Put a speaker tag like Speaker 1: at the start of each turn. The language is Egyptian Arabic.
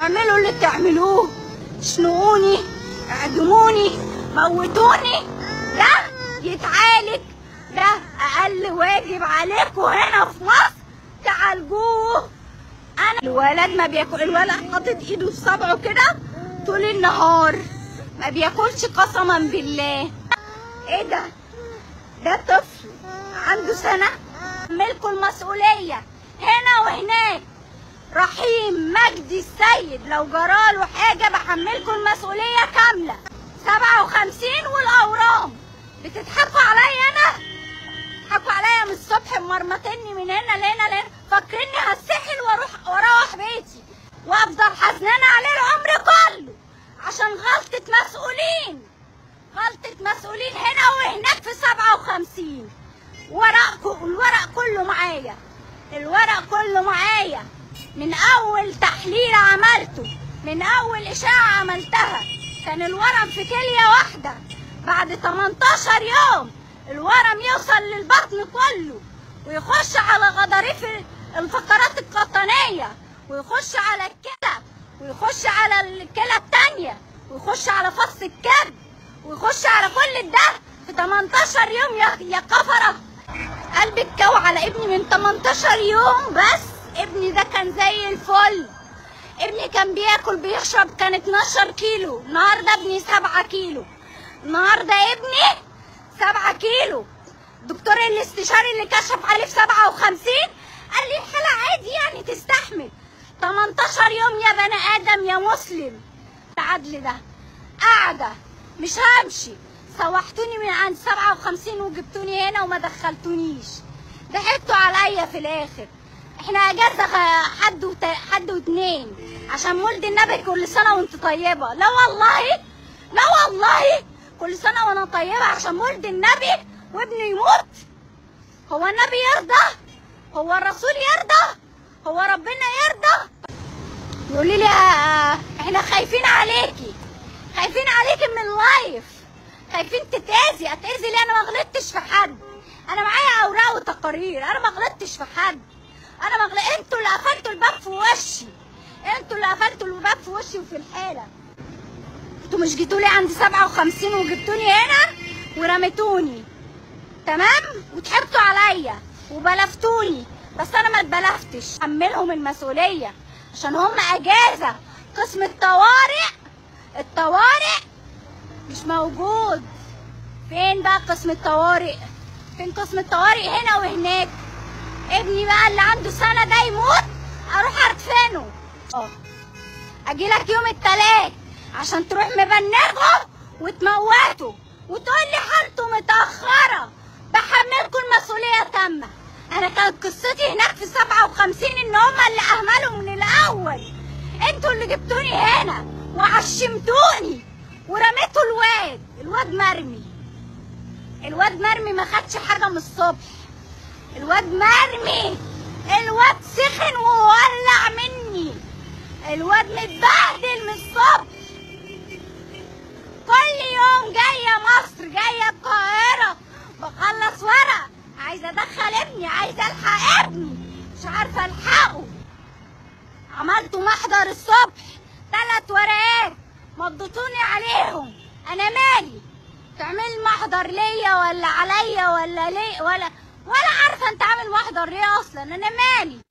Speaker 1: اعملوا اللي تعملوه شنقوني اعدموني موتوني ده يتعالج ده اقل واجب عليكم هنا في مصر تعالجوه انا الولد ما بياكل الولد حاطط ايده في صبعه كده طول النهار ما بياكلش قسما بالله ايه ده ده طفل عنده سنه ملكه المسؤوليه هنا وهناك رحيم مجدي السيد لو جراله حاجة بحملكم المسؤولية كاملة سبعة وخمسين والأورام بتضحكوا عليا أنا بتضحكوا عليا من الصبح مرمطني من هنا لهنا لهنا فاكريني هسحل واروح واروح بيتي وافضل حزنانة عليه العمر كله عشان غلطة مسؤولين غلطة مسؤولين هنا وهناك في سبعة وخمسين ورق الورق كله معايا الورق كله معايا من اول تحليل عملته من اول اشاعه عملتها كان الورم في كليه واحده بعد 18 يوم الورم يوصل للبطن كله ويخش على غضاريف الفقرات القطنيه ويخش على الكلى ويخش على الكلى التانية ويخش على فص الكبد ويخش على كل ده في 18 يوم يا يا كفره قلبي اتكو على ابني من 18 يوم بس ابني ده كان زي الفل ابني كان بياكل بيشرب كان 12 كيلو النهارده ابني 7 كيلو النهارده ابني 7 كيلو الدكتور الاستشاري اللي كشف عليه في 57 قال لي الحالة عادي يعني تستحمل 18 يوم يا بني ادم يا مسلم العدل ده قاعده مش همشي سوحتوني من عند 57 وجبتوني هنا وما دخلتونيش ضحكتوا عليا في الاخر احنا اجازه خ- حد وت... حد واتنين عشان مولد النبي كل سنه وانت طيبه لا والله لا والله كل سنه وانا طيبه عشان مولد النبي وابني يموت هو النبي يرضى هو الرسول يرضى هو ربنا يرضى يقولي لي آه، احنا خايفين عليكي خايفين عليكي من اللايف خايفين تتاذي اتاذي ليه انا ما غلطتش في حد انا معايا اوراق وتقارير انا ما غلطتش في حد انا ما غلط انتوا اللي قفلتوا الباب في وشي انتوا اللي قفلتوا الباب في وشي وفي الحاله انتوا مش جيتوا لي عند 57 وجبتوني هنا ورميتوني تمام وضحكتوا عليا وبلفتوني بس انا ما اتبلفتش حملهم المسؤوليه عشان هم اجازه قسم الطوارئ الطوارئ مش موجود فين بقى قسم الطوارئ فين قسم الطوارئ هنا وهناك ابني بقى اللي عنده سنه ده يموت اروح ادفنه اه اجي لك يوم التلات عشان تروح مبنغه وتموته وتقول لي حالته متاخره بحملكم المسؤوليه تامه انا كانت قصتي هناك في 57 ان هما اللي اهملوا من الاول انتوا اللي جبتوني هنا وعشمتوني ورميتوا الواد الواد مرمي الواد مرمي ما خدش حاجه من الصبح الواد مرمي الواد سخن وولع مني الواد متبهدل من الصبح كل يوم جايه مصر جايه القاهره بخلص ورق عايزه ادخل ابني عايزه الحق ابني مش عارفه الحقه عملت محضر الصبح ثلاث ورقات مضيتوني عليهم انا مالي تعمل محضر ليا ولا عليا ولا ليه ولا ولا عارفه انت عامل محضر ليه اصلا انا مالي